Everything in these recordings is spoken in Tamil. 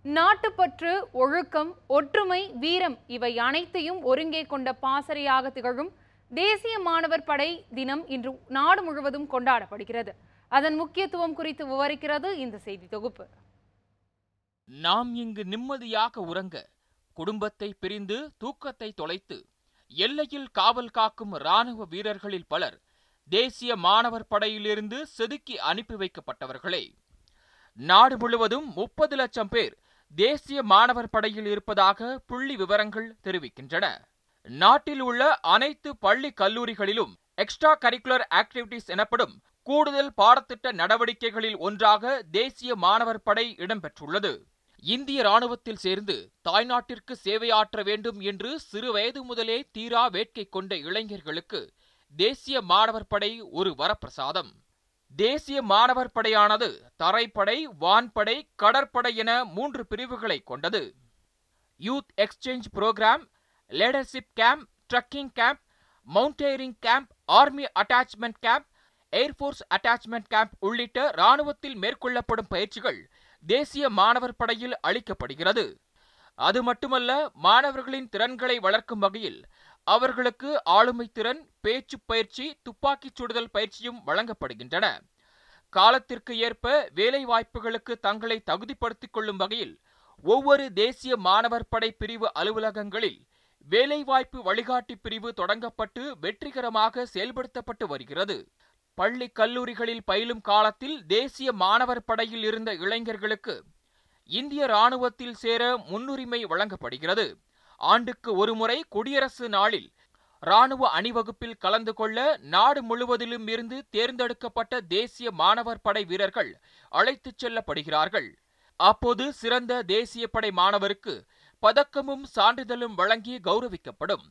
நாட்டுப்பற்று ஒழுக்கம் ஒற்றுமை வீரம் இவை அனைத்தையும் ஒருங்கே கொண்ட பாசறையாக திகழும் தேசிய மாணவர் படை தினம் இன்று நாடு முழுவதும் கொண்டாடப்படுகிறது அதன் முக்கியத்துவம் குறித்து விவரிக்கிறது இந்த செய்தி தொகுப்பு நாம் இங்கு நிம்மதியாக உறங்க குடும்பத்தை பிரிந்து தூக்கத்தை தொலைத்து எல்லையில் காவல் காக்கும் ராணுவ வீரர்களில் பலர் தேசிய மாணவர் படையிலிருந்து செதுக்கி அனுப்பி வைக்கப்பட்டவர்களே நாடு முழுவதும் முப்பது லட்சம் பேர் தேசிய மாணவர் படையில் இருப்பதாக புள்ளி விவரங்கள் தெரிவிக்கின்றன நாட்டில் உள்ள அனைத்து பள்ளி கல்லூரிகளிலும் எக்ஸ்ட்ரா கரிக்குலர் ஆக்டிவிட்டிஸ் எனப்படும் கூடுதல் பாடத்திட்ட நடவடிக்கைகளில் ஒன்றாக தேசிய மாணவர் படை இடம்பெற்றுள்ளது இந்திய ராணுவத்தில் சேர்ந்து தாய்நாட்டிற்கு சேவையாற்ற வேண்டும் என்று சிறு வயது முதலே தீரா வேட்கை கொண்ட இளைஞர்களுக்கு தேசிய மாணவர் படை ஒரு வரப்பிரசாதம் தேசிய மாணவர் படையானது தரைப்படை வான்படை கடற்படை என மூன்று பிரிவுகளை கொண்டது youth exchange program leadership camp trekking camp mountaineering camp army attachment camp air force attachment camp உள்ளிட்ட ராணுவத்தில் மேற்கொள்ளப்படும் பயிற்சிகள் தேசிய மாணவர் படையில் அளிக்கப்படுகிறது அது மட்டுமல்ல மாணவர்களின் திறன்களை வளர்க்கும் வகையில் அவர்களுக்கு ஆளுமை திறன் பேச்சு பயிற்சி துப்பாக்கிச் சுடுதல் பயிற்சியும் வழங்கப்படுகின்றன காலத்திற்கு ஏற்ப வேலை வாய்ப்புகளுக்கு தங்களை தகுதிப்படுத்திக் கொள்ளும் வகையில் ஒவ்வொரு தேசிய மாணவர் படை பிரிவு அலுவலகங்களில் வேலைவாய்ப்பு வழிகாட்டி பிரிவு தொடங்கப்பட்டு வெற்றிகரமாக செயல்படுத்தப்பட்டு வருகிறது பள்ளி கல்லூரிகளில் பயிலும் காலத்தில் தேசிய மாணவர் படையில் இருந்த இளைஞர்களுக்கு இந்திய ராணுவத்தில் சேர முன்னுரிமை வழங்கப்படுகிறது ஆண்டுக்கு ஒருமுறை குடியரசு நாளில் ராணுவ அணிவகுப்பில் கலந்து கொள்ள நாடு முழுவதிலும் இருந்து தேர்ந்தெடுக்கப்பட்ட தேசிய மாணவர் படை வீரர்கள் அழைத்துச் செல்லப்படுகிறார்கள் அப்போது சிறந்த தேசிய படை மாணவருக்கு பதக்கமும் சான்றிதழும் வழங்கி கௌரவிக்கப்படும்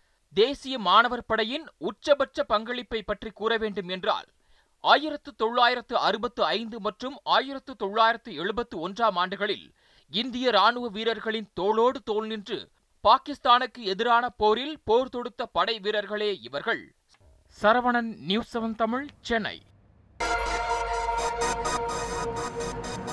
தேசிய மாணவர் படையின் உச்சபட்ச பங்களிப்பை பற்றி கூற வேண்டும் என்றால் ஆயிரத்து தொள்ளாயிரத்து அறுபத்து ஐந்து மற்றும் ஆயிரத்து தொள்ளாயிரத்து எழுபத்து ஒன்றாம் ஆண்டுகளில் இந்திய ராணுவ வீரர்களின் தோளோடு தோள் நின்று பாகிஸ்தானுக்கு எதிரான போரில் போர் தொடுத்த படை வீரர்களே இவர்கள் சரவணன் நியூஸ் செவன் தமிழ் சென்னை